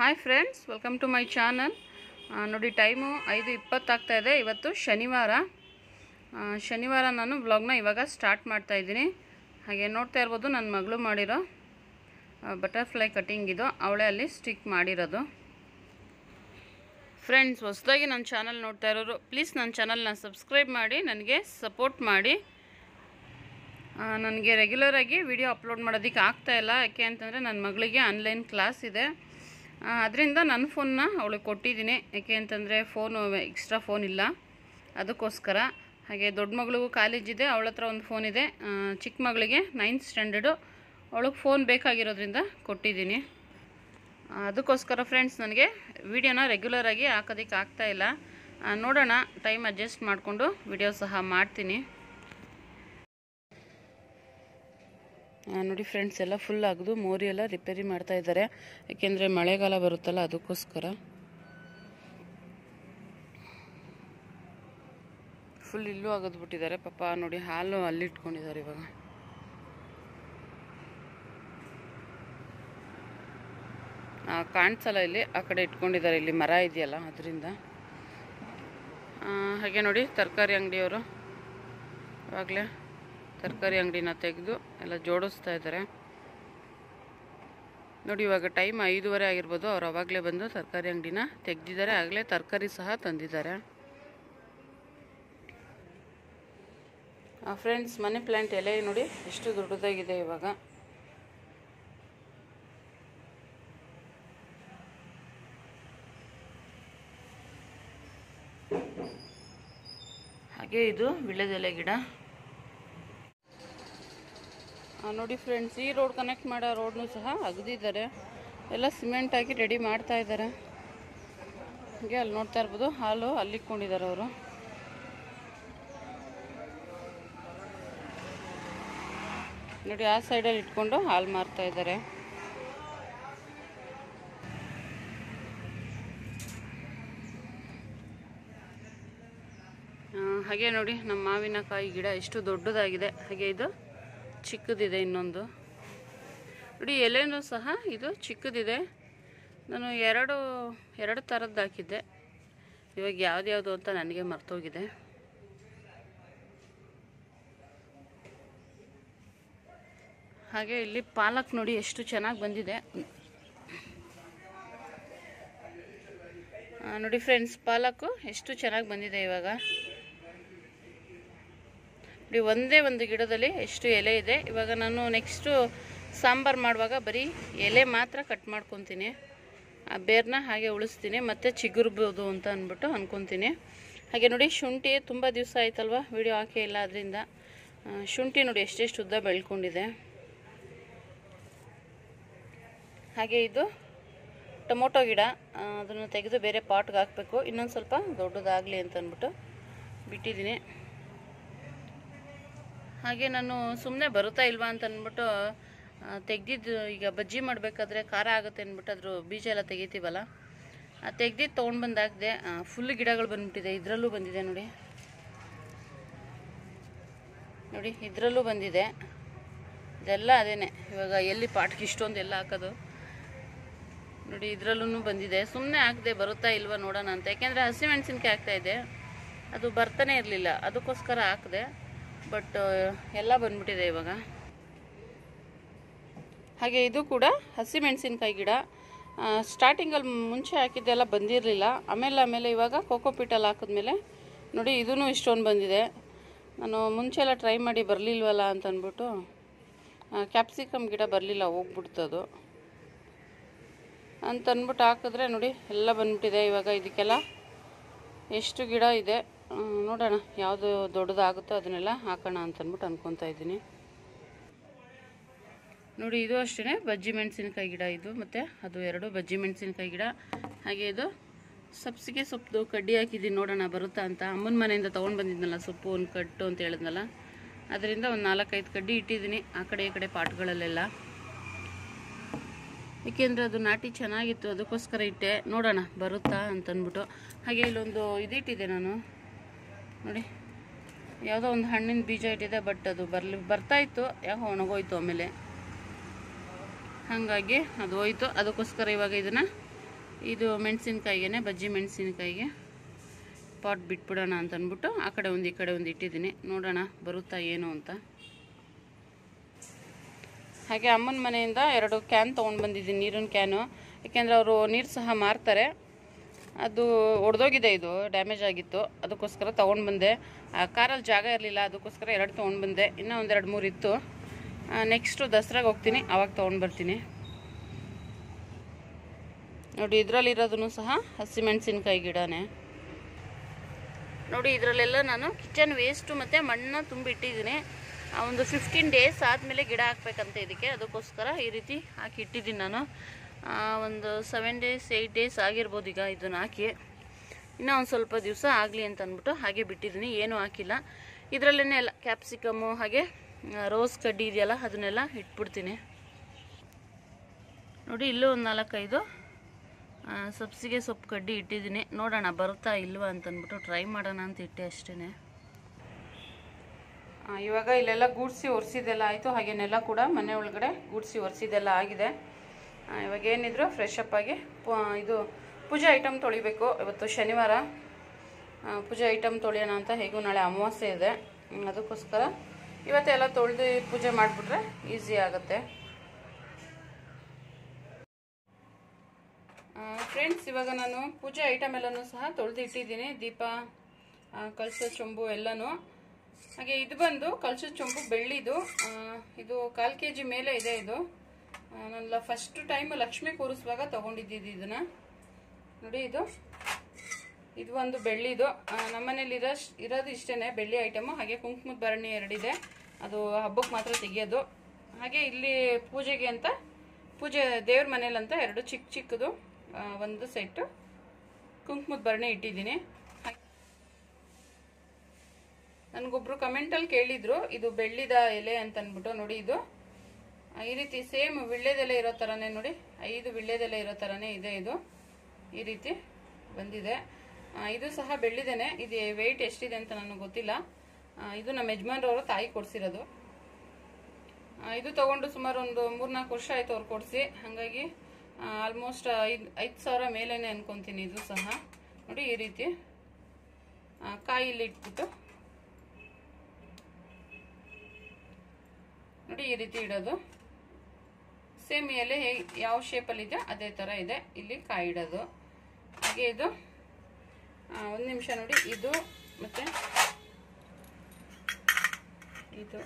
hi friends welcome to my channel ನೋಡಿ time ಐದು ಇಪ್ಪತ್ತಾಗ್ತಾ ಇದೆ ಇವತ್ತು ಶನಿವಾರ ಆ, ಶನಿವಾರ ನಾನು ವ್ಲಾಗ್ನ ಇವಾಗ ಸ್ಟಾರ್ಟ್ ಮಾಡ್ತಾ ಇದ್ದೀನಿ ಹಾಗೆ ನೋಡ್ತಾ ಇರ್ಬೋದು ನನ್ನ ಮಗಳು ಮಾಡಿರೋ ಬಟರ್ಫ್ಲೈ ಕಟಿಂಗ್ ಇದು ಅವಳೇ ಅಲ್ಲಿ ಸ್ಟಿಕ್ ಮಾಡಿರೋದು ಫ್ರೆಂಡ್ಸ್ ಹೊಸದಾಗಿ ನನ್ನ ಚಾನಲ್ ನೋಡ್ತಾ ಇರೋರು ಪ್ಲೀಸ್ ನನ್ನ ಚಾನಲ್ನ ಸಬ್ಸ್ಕ್ರೈಬ್ ಮಾಡಿ ನನಗೆ ಸಪೋರ್ಟ್ ಮಾಡಿ ನನಗೆ ರೆಗ್ಯುಲರಾಗಿ ವಿಡಿಯೋ ಅಪ್ಲೋಡ್ ಮಾಡೋದಕ್ಕೆ ಆಗ್ತಾ ಇಲ್ಲ ಯಾಕೆ ಅಂತಂದರೆ ನನ್ನ ಮಗಳಿಗೆ ಆನ್ಲೈನ್ ಕ್ಲಾಸ್ ಇದೆ ಅದರಿಂದ ನನ್ನ ಫೋನ್ನ ಅವಳಿಗೆ ಕೊಟ್ಟಿದ್ದೀನಿ ಯಾಕೆ ಅಂತಂದರೆ ಫೋನು ಎಕ್ಸ್ಟ್ರಾ ಫೋನ್ ಇಲ್ಲ ಅದಕ್ಕೋಸ್ಕರ ಹಾಗೆ ದೊಡ್ಡ ಮಗಳಿಗೂ ಕಾಲೇಜ್ ಇದೆ ಅವಳ ಹತ್ರ ಒಂದು ಫೋನ್ ಇದೆ ಆ, ಚಿಕ್ಕ ಮಗಳಿಗೆ ನೈನ್ತ್ ಸ್ಟ್ಯಾಂಡರ್ಡು ಅವಳಿಗೆ ಫೋನ್ ಬೇಕಾಗಿರೋದ್ರಿಂದ ಕೊಟ್ಟಿದ್ದೀನಿ ಆ, ಅದಕ್ಕೋಸ್ಕರ ಫ್ರೆಂಡ್ಸ್ ನನಗೆ ವಿಡಿಯೋನ ರೆಗ್ಯುಲರಾಗಿ ಹಾಕೋದಕ್ಕೆ ಆಗ್ತಾ ಇಲ್ಲ ಆ, ನೋಡೋಣ ಟೈಮ್ ಅಡ್ಜಸ್ಟ್ ಮಾಡಿಕೊಂಡು ವಿಡಿಯೋ ಸಹ ಮಾಡ್ತೀನಿ ಆ, ನೋಡಿ ಫ್ರೆಂಡ್ಸ್ ಎಲ್ಲ ಫುಲ್ ಅಗದು ಮೋರಿ ಎಲ್ಲ ರಿಪೇರಿ ಮಾಡ್ತಾ ಇದ್ದಾರೆ ಯಾಕೆಂದರೆ ಮಳೆಗಾಲ ಬರುತ್ತಲ್ಲ ಅದಕ್ಕೋಸ್ಕರ ಫುಲ್ ಇಲ್ಲೂ ಅಗದ್ಬಿಟ್ಟಿದ್ದಾರೆ ಪಾಪ ನೋಡಿ ಹಾಲು ಅಲ್ಲಿ ಇಟ್ಕೊಂಡಿದ್ದಾರೆ ಇವಾಗ ಆ, ಕಾಣಿಸಲ್ಲ ಇಲ್ಲಿ ಆ ಕಡೆ ಇಟ್ಕೊಂಡಿದ್ದಾರೆ ಇಲ್ಲಿ ಮರ ಇದೆಯಲ್ಲ ಅದರಿಂದ ಹಾಗೆ ನೋಡಿ ತರಕಾರಿ ಅಂಗಡಿಯವರು ಇವಾಗಲೇ ತರಕಾರಿ ಅಂಗಡಿನ ತೆಗೆದು ಎಲ್ಲ ಜೋಡಿಸ್ತಾ ಇದ್ದಾರೆ ನೋಡಿ ಇವಾಗ ಟೈಮ್ ಐದೂವರೆ ಆಗಿರ್ಬೋದು ಅವ್ರು ಅವಾಗಲೇ ಬಂದು ತರಕಾರಿ ಅಂಗಡಿನ ತೆಗೆದಿದ್ದಾರೆ ಆಗಲೇ ತರಕಾರಿ ಸಹ ತಂದಿದ್ದಾರೆ ಫ್ರೆಂಡ್ಸ್ ಮನಿ ಪ್ಲ್ಯಾಂಟ್ ಎಲೆ ನೋಡಿ ಎಷ್ಟು ದೊಡ್ಡದಾಗಿದೆ ಇವಾಗ ಹಾಗೆ ಇದು ವಿಳ್ಯದೆಲೆ ಗಿಡ ಆ, ನೋಡಿ ಫ್ರೆಂಡ್ಸ್ ಈ ರೋಡ್ ಕನೆಕ್ಟ್ ಮಾಡೋ ರೋಡ್ನು ಸಹ ಅಗದಿದ್ದಾರೆ ಎಲ್ಲ ಸಿಮೆಂಟ್ ಹಾಕಿ ರೆಡಿ ಮಾಡ್ತಾ ಇದ್ದಾರೆ ಹಾಗೆ ಅಲ್ಲಿ ನೋಡ್ತಾ ಇರ್ಬೋದು ಹಾಲು ಅಲ್ಲಿ ಇಟ್ಕೊಂಡಿದ್ದಾರೆ ಅವರು ನೋಡಿ ಆ ಸೈಡಲ್ಲಿ ಇಟ್ಕೊಂಡು ಹಾಲು ಮಾರ್ತಾ ಇದ್ದಾರೆ ಆ, ಹಾಗೆ ನೋಡಿ ನಮ್ಮ ಮಾವಿನಕಾಯಿ ಗಿಡ ಎಷ್ಟು ದೊಡ್ಡದಾಗಿದೆ ಹಾಗೆ ಇದು ಚಿಕ್ಕದಿದೆ ಇನ್ನೊಂದು ನೋಡಿ ಎಲೆನೂ ಸಹ ಇದು ಚಿಕ್ಕದಿದೆ ನಾನು ಎರಡು ಎರಡು ಥರದ್ದು ಹಾಕಿದ್ದೆ ಇವಾಗ ಯಾವ್ದ್ಯಾವುದು ಅಂತ ನನಗೆ ಮರ್ತೋಗಿದೆ ಹಾಗೆ ಇಲ್ಲಿ ಪಾಲಕ್ ನೋಡಿ ಎಷ್ಟು ಚೆನ್ನಾಗಿ ಬಂದಿದೆ ಆ, ನೋಡಿ ಫ್ರೆಂಡ್ಸ್ ಪಾಲಕ್ಕು ಎಷ್ಟು ಚೆನ್ನಾಗಿ ಬಂದಿದೆ ಇವಾಗ ನೋಡಿ ಒಂದೇ ಒಂದು ಗಿಡದಲ್ಲಿ ಎಷ್ಟು ಎಲೆ ಇದೆ ಇವಾಗ ನಾನು ನೆಕ್ಸ್ಟು ಸಾಂಬಾರು ಮಾಡುವಾಗ ಬರೀ ಎಲೆ ಮಾತ್ರ ಕಟ್ ಮಾಡ್ಕೊತೀನಿ ಆ ಬೇರ್ನ ಹಾಗೆ ಉಳಿಸ್ತೀನಿ ಮತ್ತು ಚಿಗುರ್ಬೋದು ಅಂತ ಅಂದ್ಬಿಟ್ಟು ಅಂದ್ಕೊತೀನಿ ಹಾಗೆ ನೋಡಿ ಶುಂಠಿ ತುಂಬ ದಿವಸ ಆಯ್ತಲ್ವ ವಿಡಿಯೋ ಹಾಕೇ ಇಲ್ಲ ಅದರಿಂದ ಶುಂಠಿ ನೋಡಿ ಎಷ್ಟೆಷ್ಟು ಉದ್ದ ಬೆಳ್ಕೊಂಡಿದೆ ಹಾಗೆ ಇದು ಟೊಮೊಟೊ ಗಿಡ ಆ, ಅದನ್ನು ತೆಗೆದು ಬೇರೆ ಪಾಟ್ಗೆ ಹಾಕಬೇಕು ಇನ್ನೊಂದು ಸ್ವಲ್ಪ ದೊಡ್ಡದಾಗಲಿ ಅಂತ ಅಂದ್ಬಿಟ್ಟು ಬಿಟ್ಟಿದ್ದೀನಿ ಹಾಗೆ ನಾನು ಸುಮ್ಮನೆ ಬರುತ್ತಾ ಇಲ್ವಾ ಅಂತ ಅಂದ್ಬಿಟ್ಟು ತೆಗ್ದಿದ್ದು ಈಗ ಬಜ್ಜಿ ಮಾಡಬೇಕಾದ್ರೆ ಖಾರ ಆಗುತ್ತೆ ಅಂದ್ಬಿಟ್ಟು ಅದ್ರ ಬೀಜ ಎಲ್ಲ ತೆಗಿತೀವಲ್ಲ ತೆಗ್ದಿದ್ದು ತೊಗೊಂಡು ಬಂದು ಹಾಕಿದೆ ಫುಲ್ ಗಿಡಗಳು ಬಂದ್ಬಿಟ್ಟಿದೆ ಇದರಲ್ಲೂ ಬಂದಿದೆ ನೋಡಿ ನೋಡಿ ಇದರಲ್ಲೂ ಬಂದಿದೆ ಇದೆಲ್ಲ ಅದೇನೆ ಇವಾಗ ಎಲ್ಲಿ ಪಾಟ್ಗೆ ಇಷ್ಟೊಂದು ಎಲ್ಲ ಹಾಕೋದು ನೋಡಿ ಇದರಲ್ಲೂ ಬಂದಿದೆ ಸುಮ್ಮನೆ ಹಾಕಿದೆ ಬರುತ್ತಾ ಇಲ್ವಾ ನೋಡೋಣ ಅಂತ ಯಾಕೆಂದರೆ ಹಸಿಮೆಣಸಿನ್ಕಾಯಿ ಹಾಕ್ತಾ ಇದೆ ಅದು ಬರ್ತಾನೆ ಇರಲಿಲ್ಲ ಅದಕ್ಕೋಸ್ಕರ ಹಾಕಿದೆ ಬಟ್ ಎಲ್ಲ ಬಂದ್ಬಿಟ್ಟಿದೆ ಇವಾಗ ಹಾಗೆ ಇದು ಕೂಡ ಹಸಿಮೆಣಸಿನ್ಕಾಯಿ ಗಿಡ ಸ್ಟಾರ್ಟಿಂಗಲ್ಲಿ ಮುಂಚೆ ಹಾಕಿದ್ದೆಲ್ಲ ಬಂದಿರಲಿಲ್ಲ ಆಮೇಲೆ ಆಮೇಲೆ ಇವಾಗ ಕೋಕೋಪೀಟಲ್ಲಿ ಹಾಕಿದ್ಮೇಲೆ ನೋಡಿ ಇದೂ ಇಷ್ಟೊಂದು ಬಂದಿದೆ ನಾನು ಮುಂಚೆ ಎಲ್ಲ ಟ್ರೈ ಮಾಡಿ ಬರಲಿಲ್ವಲ್ಲ ಅಂತ ಅಂದ್ಬಿಟ್ಟು ಕ್ಯಾಪ್ಸಿಕಮ್ ಗಿಡ ಬರಲಿಲ್ಲ ಹೋಗ್ಬಿಡ್ತದು ಅಂತ ಅಂದ್ಬಿಟ್ಟು ಹಾಕಿದ್ರೆ ನೋಡಿ ಎಲ್ಲ ಬಂದ್ಬಿಟ್ಟಿದೆ ಇವಾಗ ಇದಕ್ಕೆಲ್ಲ ಎಷ್ಟು ಗಿಡ ಇದೆ ಆ, ನೋಡೋಣ ಯಾವುದು ದೊಡ್ಡದಾಗುತ್ತೋ ಅದನ್ನೆಲ್ಲ ಹಾಕೋಣ ಅಂತ ಅಂದ್ಬಿಟ್ಟು ಅನ್ಕೊತಾ ಇದ್ದೀನಿ ನೋಡಿ ಇದು ಅಷ್ಟೇ ಬಜ್ಜಿ ಮೆಣಸಿನ್ಕಾಯಿ ಗಿಡ ಇದು ಮತ್ತು ಅದು ಎರಡು ಬಜ್ಜಿ ಮೆಣಸಿನ್ಕಾಯಿ ಗಿಡ ಹಾಗೆ ಇದು ಸಬ್ಸಿಗೆ ಸೊಪ್ಪು ಕಡ್ಡಿ ಹಾಕಿದ್ದೀನಿ ನೋಡೋಣ ಬರುತ್ತಾ ಅಂತ ಅಮ್ಮನ ಮನೆಯಿಂದ ತೊಗೊಂಡು ಬಂದಿದ್ನಲ್ಲ ಸೊಪ್ಪು ಒಂದು ಕಟ್ಟು ಅಂತ ಹೇಳಿದ್ನಲ್ಲ ಅದರಿಂದ ಒಂದು ನಾಲ್ಕೈದು ಕಡ್ಡಿ ಇಟ್ಟಿದ್ದೀನಿ ಆ ಕಡೆ ಈ ಕಡೆ ಪಾಟ್ಗಳಲ್ಲೆಲ್ಲ ಏಕೆಂದರೆ ಅದು ನಾಟಿ ಚೆನ್ನಾಗಿತ್ತು ಅದಕ್ಕೋಸ್ಕರ ಇಟ್ಟೆ ನೋಡೋಣ ಬರುತ್ತಾ ಅಂತಂದ್ಬಿಟ್ಟು ಹಾಗೆ ಇಲ್ಲೊಂದು ಇದಿಟ್ಟಿದೆ ನಾನು ನೋಡಿ ಯಾವುದೋ ಒಂದು ಹಣ್ಣಿನ ಬೀಜ ಇಟ್ಟಿದೆ ಬಟ್ ಅದು ಬರ್ಲಿ ಬರ್ತಾ ಇತ್ತು ಯಾಕೋ ಒಣಗೋಯ್ತು ಆಮೇಲೆ ಹಾಗಾಗಿ ಅದು ಹೋಯ್ತು ಅದಕ್ಕೋಸ್ಕರ ಇವಾಗ ಇದನ್ನು ಇದು ಮೆಣಸಿನ್ಕಾಯಿಗೆ ಬಜ್ಜಿ ಮೆಣಸಿನ್ಕಾಯಿಗೆ ಪಾಟ್ ಬಿಟ್ಬಿಡೋಣ ಅಂತ ಅಂದ್ಬಿಟ್ಟು ಆ ಕಡೆ ಒಂದು ಈ ಕಡೆ ಒಂದು ಇಟ್ಟಿದ್ದೀನಿ ನೋಡೋಣ ಬರುತ್ತಾ ಏನು ಅಂತ ಹಾಗೆ ಅಮ್ಮನ ಮನೆಯಿಂದ ಎರಡು ಕ್ಯಾನ್ ತೊಗೊಂಡು ಬಂದಿದ್ದೀನಿ ನೀರಿನ ಕ್ಯಾನು ಯಾಕೆಂದರೆ ಅವರು ನೀರು ಸಹ ಮಾರ್ತಾರೆ ಅದು ಒಡೆದೋಗಿದೆ ಇದು ಡ್ಯಾಮೇಜ್ ಆಗಿತ್ತು ಅದಕ್ಕೋಸ್ಕರ ತೊಗೊಂಡು ಬಂದೆ ಆ ಕಾರಲ್ಲಿ ಜಾಗ ಇರಲಿಲ್ಲ ಅದಕ್ಕೋಸ್ಕರ ಎರಡು ತೊಗೊಂಡು ಬಂದೆ ಇನ್ನೂ ಒಂದೆರಡು ಮೂರು ಇತ್ತು ನೆಕ್ಸ್ಟು ದಸರಾಗೆ ಹೋಗ್ತೀನಿ ಅವಾಗ ತೊಗೊಂಡು ಬರ್ತೀನಿ ನೋಡಿ ಇದರಲ್ಲಿರೋದನ್ನು ಸಹ ಹಸಿಮೆಣಸಿನ್ಕಾಯಿ ಗಿಡನೇ ನೋಡಿ ಇದರಲ್ಲೆಲ್ಲ ನಾನು ಕಿಚನ್ ವೇಸ್ಟು ಮತ್ತು ಮಣ್ಣು ತುಂಬಿಟ್ಟಿದ್ದೀನಿ ಆ ಒಂದು ಫಿಫ್ಟೀನ್ ಡೇಸ್ ಆದಮೇಲೆ ಗಿಡ ಹಾಕ್ಬೇಕಂತ ಇದಕ್ಕೆ ಅದಕ್ಕೋಸ್ಕರ ಈ ರೀತಿ ಹಾಕಿ ಇಟ್ಟಿದ್ದೀನಿ ನಾನು ಆ, ಒಂದು ಸೆವೆನ್ ಡೇಸ್ ಏಯ್ಟ್ ಡೇಸ್ ಆಗಿರ್ಬೋದು ಈಗ ಇದನ್ನು ಹಾಕಿ ಇನ್ನೂ ಒಂದು ಸ್ವಲ್ಪ ದಿವಸ ಆಗಲಿ ಅಂತ ಅಂದ್ಬಿಟ್ಟು ಹಾಗೆ ಬಿಟ್ಟಿದ್ದೀನಿ ಏನೂ ಹಾಕಿಲ್ಲ ಇದರಲ್ಲೇ ಎಲ್ಲ ಕ್ಯಾಪ್ಸಿಕಮ್ಮು ಹಾಗೆ ಆ, ರೋಸ್ ಕಡ್ಡಿ ಇದೆಯಲ್ಲ ಅದನ್ನೆಲ್ಲ ಇಟ್ಬಿಡ್ತೀನಿ ನೋಡಿ ಇಲ್ಲೂ ಒಂದು ನಾಲ್ಕೈದು ಆ, ಸಬ್ಸಿಗೆ ಸೊಪ್ಪು ಕಡ್ಡಿ ಇಟ್ಟಿದ್ದೀನಿ ನೋಡೋಣ ಬರುತ್ತಾ ಇಲ್ವಾ ಅಂತ ಅಂದ್ಬಿಟ್ಟು ಟ್ರೈ ಮಾಡೋಣ ಅಂತ ಇಟ್ಟೆ ಅಷ್ಟೇ ಇವಾಗ ಇಲ್ಲೆಲ್ಲ ಗೂಡ್ಸಿ ಒರೆಸಿದೆಲ್ಲ ಆಯಿತು ಹಾಗೆ ನೆಲ ಕೂಡ ಮನೆ ಒಳಗಡೆ ಗೂಡ್ಸಿ ಒರೆಸಿದೆಲ್ಲ ಆಗಿದೆ ಆ, ಇವಾಗ ಏನಿದ್ರು ಫ್ರೆಶ್ ಅಪ್ ಆಗಿ ಪು- ಇದು ಪೂಜೆ ಐಟಮ್ ತೊಳಿಬೇಕು ಇವತ್ತು ಶನಿವಾರ ಆ, ಪೂಜೆ ಐಟಮ್ ತೊಳೆಯೋಣ ಅಂತ ಹೇಗೂ ನಾಳೆ ಅಮಾವಾಸ್ಯೆ ಇದೆ ಹ್ಮ್, ಅದಕ್ಕೋಸ್ಕರ ಇವತ್ತೆಲ್ಲ ತೊಳೆದು ಪೂಜೆ ಮಾಡಿಬಿಟ್ರೆ ಈಸಿ ಆಗುತ್ತೆ ಫ್ರೆಂಡ್ಸ್ ಇವಾಗ ನಾನು ಪೂಜೆ ಐಟಮ್ ಎಲ್ಲನೂ ಸಹ ತೊಳೆದು ಇಟ್ಟಿದ್ದೀನಿ ದೀಪ ಆ, ಕಳಸದ ಚೊಂಬು ಎಲ್ಲನೂ ಹಾಗೆ ಇದು ಬಂದು ಕಳಸದ ಚೊಂಬು ಬೆಳ್ಳಿದು ಆ, ಇದು ಕಾಲು ಕೆ ಜಿ ಮೇಲೆ ಇದೆ ಇದು ಆ, ನಾನು ಫಸ್ಟ್ ಟೈಮ್ ಲಕ್ಷ್ಮಿ ಕೂರಿಸುವಾಗ ತಗೊಂಡಿದ್ದಿದ್ದು ಇದನ್ನ ನೋಡಿ ಇದು ಇದು ಒಂದು ಬೆಳ್ಳಿದು ಆ, ನಮ್ಮನೇಲಿ ಇರೋ ಇರೋದು ಇಷ್ಟೇ ಬೆಳ್ಳಿ ಐಟಮು ಹಾಗೆ ಕುಂಕುಮದ ಭರಣಿ ಎರಡಿದೆ ಅದು ಹಬ್ಬಕ್ಕೆ ಮಾತ್ರ ತೆಗಿಯೋದು ಹಾಗೆ ಇಲ್ಲಿ ಪೂಜೆಗೆ ಅಂತ ಪೂಜೆ ದೇವ್ರ ಮನೇಲಿ ಅಂತ ಎರಡು ಚಿಕ್ಕ ಚಿಕ್ಕದು ಆ, ಒಂದು ಸೆಟ್ಟು ಕುಂಕುಮದ ಭರಣಿ ಇಟ್ಟಿದ್ದೀನಿ ಹಾಗೆ ನನಗೊಬ್ರು ಕಮೆಂಟಲ್ಲಿ ಕೇಳಿದ್ರು ಇದು ಬೆಳ್ಳಿದ ಎಲೆ ಅಂತ ಅಂದ್ಬಿಟ್ಟು ನೋಡಿ ಇದು ಆ, ಈ ರೀತಿ ಸೇಮ್ ವಿಳ್ಳೆದೆಲೆ ಇರೋ ಥರನೇ ನೋಡಿ ಐದು ವಿಳ್ಳೆದೆಲೆ ಇರೋ ಥರನೇ ಇದೆ ಇದು ಈ ರೀತಿ ಬಂದಿದೆ ಆ, ಇದು ಸಹ ಬೆಳ್ಳಿದೇನೆ ಇದು ವೆಯ್ಟ್ ಎಷ್ಟಿದೆ ಅಂತ ನನಗೆ ಗೊತ್ತಿಲ್ಲ ಆ, ಇದು ನಮ್ಮ ಯಜಮಾನ್ರವರು ತಾಯಿ ಕೊಡಿಸಿರೋದು ಇದು ತಗೊಂಡು ಸುಮಾರು ಒಂದು ಮೂರ್ನಾಲ್ಕು ವರ್ಷ ಆಯ್ತು ಅವ್ರು ಕೊಡಿಸಿ ಹಾಗಾಗಿ ಆಲ್ಮೋಸ್ಟ್ ಐದು ಐದು ಸಾವಿರ ಮೇಲೇನೆ ಅನ್ಕೊಂತೀನಿ ಇದು ಸಹ ನೋಡಿ ಈ ರೀತಿ ಆ, ಕಾಯಿ ಇಲ್ಲಿ ಇಟ್ಬಿಟ್ಟು ನೋಡಿ ಈ ರೀತಿ ಇಡೋದು ಸೇಮ್ ಎಲೆ ಹೇಗೆ ಯಾವ ಶೇಪಲ್ಲಿ ಇದೆ ಅದೇ ಥರ ಇದೆ ಇಲ್ಲಿ ಕಾಯಿ ಇಡೋದು ಹಾಗೆ ಇದು ಒಂದು ನಿಮಿಷ ನೋಡಿ ಇದು ಮತ್ತೆ ಇದು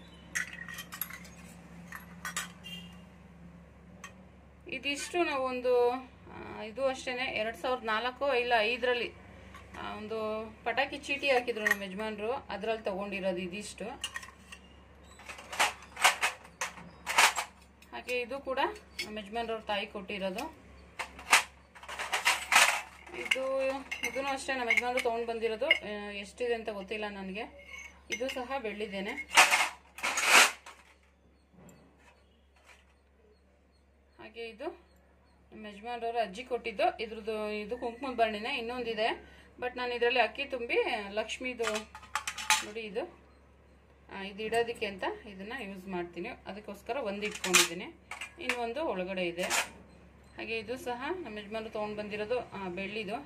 ಇದಿಷ್ಟು ನಾವು ಒಂದು ಆ, ಇದು ಅಷ್ಟೇ ಎರಡು ಸಾವಿರದ ನಾಲ್ಕು ಇಲ್ಲ ಐದರಲ್ಲಿ ಒಂದು ಪಟಾಕಿ ಚೀಟಿ ಹಾಕಿದ್ರು ನಮ್ಮ ಯಜಮಾನ್ರು ಅದರಲ್ಲಿ ತಗೊಂಡಿರೋದು ಇದಿಷ್ಟು ಹಾಗೆ ಇದು ಕೂಡ ನಮ್ಮ ಯಜಮಾನ್ರವ್ರ ತಾಯಿ ಕೊಟ್ಟಿರೋದು ಇದು ಇದೂ ಅಷ್ಟೇ ನಮ್ಮ ಯಜಮಾನ್ರು ತೊಗೊಂಡು ಬಂದಿರೋದು ಆ, ಎಷ್ಟಿದೆ ಅಂತ ಗೊತ್ತಿಲ್ಲ ನನಗೆ ಇದು ಸಹ ಬೆಳ್ಳಿದ್ದೇನೆ ಹಾಗೆ ಇದು ನಮ್ಮ ಯಜಮಾನ್ರವ್ರ ಅಜ್ಜಿ ಕೊಟ್ಟಿದ್ದು ಇದ್ರದ್ದು ಇದು ಕುಂಕುಮದ ಬಣ್ಣಿನ ಇನ್ನೊಂದಿದೆ ಬಟ್ ನಾನು ಇದರಲ್ಲಿ ಅಕ್ಕಿ ತುಂಬಿ ಲಕ್ಷ್ಮಿದು ನೋಡಿ ಇದು ಆ, ಇದು ಇಡೋದಕ್ಕೆ ಅಂತ ಇದನ್ನ ಯೂಸ್ ಮಾಡ್ತೀನಿ ಅದಕ್ಕೋಸ್ಕರ ಒಂದು ಇಟ್ಕೊಂಡಿದ್ದೀನಿ ಇನ್ನೊಂದು ಒಳಗಡೆ ಇದೆ ಹಾಗೆ ಇದು ಸಹ ನಮ್ಮ ಯಜಮಾನ್ರು ತೊಗೊಂಡು ಬಂದಿರೋದು ಆ, ಬೆಳ್ಳಿದು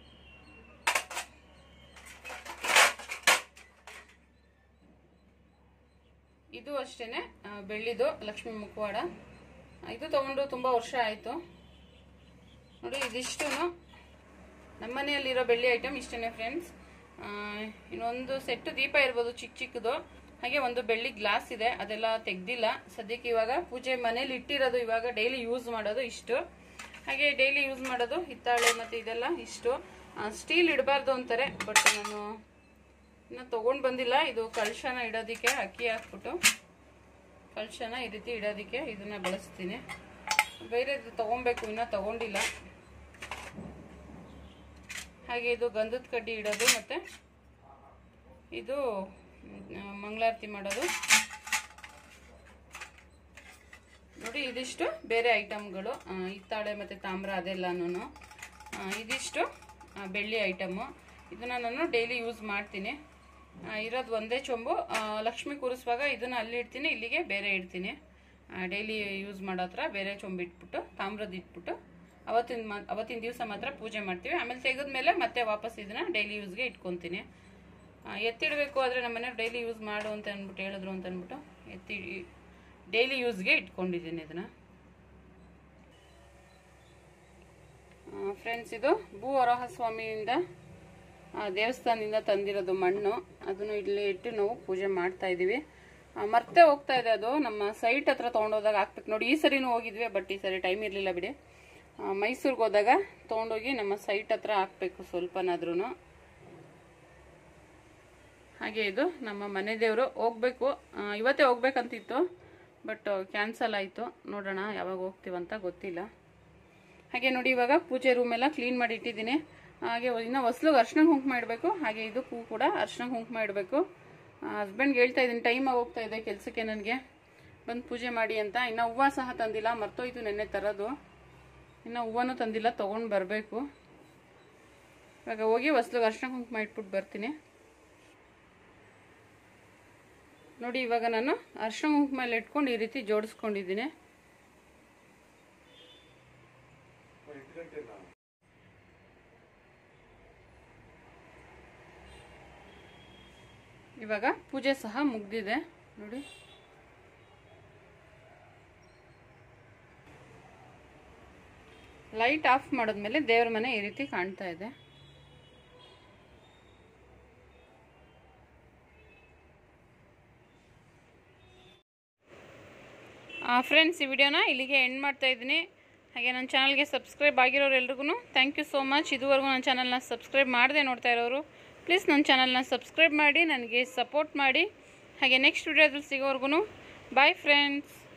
ಇದು ಅಷ್ಟೇನೆ ಆ, ಬೆಳ್ಳಿದು ಲಕ್ಷ್ಮಿ ಮುಖವಾಡ ಆ, ಇದು ತಗೊಂಡು ತುಂಬ ವರ್ಷ ಆಯಿತು ನೋಡಿ ಇದಿಷ್ಟು ನಮ್ಮ ಮನೆಯಲ್ಲಿರೋ ಬೆಳ್ಳಿ ಐಟಮ್ ಇಷ್ಟೇ ಫ್ರೆಂಡ್ಸ್ ಇನ್ನೊಂದು ಸೆಟ್ ದೀಪ ಇರ್ಬೋದು ಚಿಕ್ಕ ಚಿಕ್ಕದು ಹಾಗೆ ಒಂದು ಬೆಳ್ಳಿ ಗ್ಲಾಸ್ ಇದೆ ಅದೆಲ್ಲ ತೆಗ್ದಿಲ್ಲ ಸದ್ಯಕ್ಕೆ ಇವಾಗ ಪೂಜೆ ಮನೇಲಿ ಇಟ್ಟಿರೋದು ಇವಾಗ ಡೈಲಿ ಯೂಸ್ ಮಾಡೋದು ಇಷ್ಟು ಹಾಗೆ ಡೈಲಿ ಯೂಸ್ ಮಾಡೋದು ಹಿತ್ತಾಳೆ ಮತ್ತು ಇದೆಲ್ಲ ಇಷ್ಟು ಸ್ಟೀಲ್ ಇಡಬಾರ್ದು ಅಂತಾರೆ ಬಟ್ ನಾನು ಇನ್ನು ತೊಗೊಂಡು ಬಂದಿಲ್ಲ ಇದು ಕಳಶನ ಇಡೋದಕ್ಕೆ ಅಕ್ಕಿ ಹಾಕ್ಬಿಟ್ಟು ಕಳಶನ ಈ ರೀತಿ ಇಡೋದಕ್ಕೆ ಇದನ್ನ ಬಳಸ್ತೀನಿ ಬೇರೆದು ತೊಗೊಬೇಕು ಇನ್ನೂ ತೊಗೊಂಡಿಲ್ಲ ಹಾಗೆ ಇದು ಗಂಧದ ಕಡ್ಡಿ ಇಡೋದು ಮತ್ತು ಇದು ಮ್, ಮಂಗಳಾರತಿ ಮಾಡೋದು ನೋಡಿ ಇದಿಷ್ಟು ಬೇರೆ ಐಟಮ್ಗಳು ಆ, ಹಿತ್ತಾಳೆ ಮತ್ತು ತಾಮ್ರ ಅದೆಲ್ಲನೂ ಇದಿಷ್ಟು ಆ, ಬೆಳ್ಳಿ ಐಟಮು ಇದನ್ನು ನಾನು ಡೈಲಿ ಯೂಸ್ ಮಾಡ್ತೀನಿ ಆ, ಇರೋದು ಒಂದೇ ಚೊಂಬು ಆ, ಲಕ್ಷ್ಮಿ ಕೂರಿಸುವಾಗ ಇದನ್ನು ಅಲ್ಲಿ ಇಡ್ತೀನಿ ಇಲ್ಲಿಗೆ ಬೇರೆ ಇಡ್ತೀನಿ ಡೈಲಿ ಯೂಸ್ ಮಾಡೋ ಹತ್ರ ಬೇರೆ ಚೊಂಬು ಇಟ್ಬಿಟ್ಟು ತಾಮ್ರದ್ದು ಇಟ್ಬಿಟ್ಟು ಅವತ್ತಿನ ಮ ಅವತ್ತಿನ ದಿವಸ ಮಾತ್ರ ಪೂಜೆ ಮಾಡ್ತೀವಿ ಆಮೇಲೆ ತೆಗೆದ್ಮೇಲೆ ಮತ್ತೆ ವಾಪಸ್ ಇದನ್ನ ಡೈಲಿ ಯೂಸ್ಗೆ ಇಟ್ಕೊತೀನಿ ಆ, ಎತ್ತಿಡಬೇಕು ಆದರೆ ನಮ್ಮ ಮನೆಯವ್ರು ಡೈಲಿ ಯೂಸ್ ಮಾಡು ಅಂತ ಅಂದ್ಬಿಟ್ಟು ಹೇಳಿದ್ರು ಅಂತ ಅಂದ್ಬಿಟ್ಟು ಎತ್ತಿ ಡೈಲಿ ಯೂಸ್ಗೆ ಇಟ್ಕೊಂಡಿದ್ದೀನಿ ಇದನ್ನು ಫ್ರೆಂಡ್ಸ್ ಇದು ಭೂ ವರಾಹ ಸ್ವಾಮಿಯಿಂದ ಆ, ದೇವಸ್ಥಾನದಿಂದ ತಂದಿರೋದು ಮಣ್ಣು ಅದನ್ನು ಇಲ್ಲಿ ಇಟ್ಟು ನಾವು ಪೂಜೆ ಮಾಡ್ತಾ ಇದ್ದೀವಿ ಆ, ಮರ್ತೆ ಹೋಗ್ತಾ ಇದೆ ಅದು ನಮ್ಮ ಸೈಟ್ ಹತ್ರ ತೊಗೊಂಡೋದಾಗ ಹಾಕ್ಬೇಕು ನೋಡಿ ಈ ಸರಿನೂ ಹೋಗಿದ್ವಿ ಬಟ್ ಈ ಸರಿ ಟೈಮ್ ಇರಲಿಲ್ಲ ಬಿಡಿ ಮೈಸೂರಿಗೆ ಹೋದಾಗ ತೊಗೊಂಡೋಗಿ ನಮ್ಮ ಸೈಟ್ ಹತ್ರ ಹಾಕ್ಬೇಕು ಸ್ವಲ್ಪನಾದ್ರೂ ಹಾಗೆ ಇದು ನಮ್ಮ ಮನೆ ದೇವರು ಹೋಗ್ಬೇಕು ಆ, ಇವತ್ತೇ ಹೋಗ್ಬೇಕಂತಿತ್ತು ಬಟ್ ಕ್ಯಾನ್ಸಲ್ ಆಯಿತು ನೋಡೋಣ ಯಾವಾಗ ಹೋಗ್ತೀವಂತ ಗೊತ್ತಿಲ್ಲ ಹಾಗೆ ನೋಡಿ ಇವಾಗ ಪೂಜೆ ರೂಮ್ ಎಲ್ಲ ಕ್ಲೀನ್ ಮಾಡಿ ಇಟ್ಟಿದ್ದೀನಿ ಹಾಗೆ ಇನ್ನು ಹೊಸ್ಲಿಗೆ ಅರ್ಶಿನ ಕುಂಕುಮ ಇಡಬೇಕು ಹಾಗೆ ಇದಕ್ಕೂ ಕೂಡ ಅರ್ಶಿನ ಕುಂಕುಮ ಇಡಬೇಕು ಹಸ್ಬೆಂಡ್ಗೆ ಹೇಳ್ತಾ ಇದ್ದೀನಿ ಟೈಮ್ ಹೋಗ್ತಾ ಇದೆ ಕೆಲಸಕ್ಕೆ ನನಗೆ ಬಂದು ಪೂಜೆ ಮಾಡಿ ಅಂತ ಇನ್ನು ಹೂವು ಸಹ ತಂದಿಲ್ಲ ಮರ್ತೋಯ್ತು ನೆನ್ನೆ ತರೋದು ಇನ್ನು ಹೂವನೂ ತಂದಿಲ್ಲ ತೊಗೊಂಡು ಬರಬೇಕು ಇವಾಗ ಹೋಗಿ ಹೊಸ್ಲಿಗೆ ಅರ್ಶಿನ ಕುಂಕುಮ ಇಟ್ಬಿಟ್ಟು ಬರ್ತೀನಿ ನೋಡಿ ಇವಾಗ ನಾನು ಅರ್ಶಿನ ಕುಂಕುಮ ಎಲ್ಲ ಇಟ್ಕೊಂಡು ಈ ರೀತಿ ಜೋಡಿಸ್ಕೊಂಡಿದ್ದೀನಿ ಇವಾಗ ಪೂಜೆ ಸಹ ಮುಗ್ದಿದೆ ನೋಡಿ ಲೈಟ್ ಆಫ್ ಮಾಡಿದ್ಮೇಲೆ ದೇವ್ರ ಮನೆ ಈ ರೀತಿ ಕಾಣ್ತಾ ಇದೆ ಫ್ರೆಂಡ್ಸ್ ಈ ವಿಡಿಯೋನ ಇಲ್ಲಿಗೆ ಎಂಡ್ ಮಾಡ್ತಾ ಇದ್ದೀನಿ ಹಾಗೆ ನನ್ನ ಚಾನಲ್ಗೆ ಸಬ್ಸ್ಕ್ರೈಬ್ ಆಗಿರೋರು ಎಲ್ರಿಗೂ ಥ್ಯಾಂಕ್ ಯು ಸೋ ಮಚ್ ಇದುವರೆಗೂ ನನ್ನ ಚಾನಲ್ನ ಸಬ್ಸ್ಕ್ರೈಬ್ ಮಾಡದೆ ನೋಡ್ತಾ ಇರೋರು ಪ್ಲೀಸ್ ನನ್ನ ಚಾನಲ್ನ ಸಬ್ಸ್ಕ್ರೈಬ್ ಮಾಡಿ ನನಗೆ ಸಪೋರ್ಟ್ ಮಾಡಿ ಹಾಗೆ ನೆಕ್ಸ್ಟ್ ವಿಡಿಯೋದಲ್ಲಿ ಸಿಗೋವರೆಗೂ ಬಾಯ್ ಫ್ರೆಂಡ್ಸ್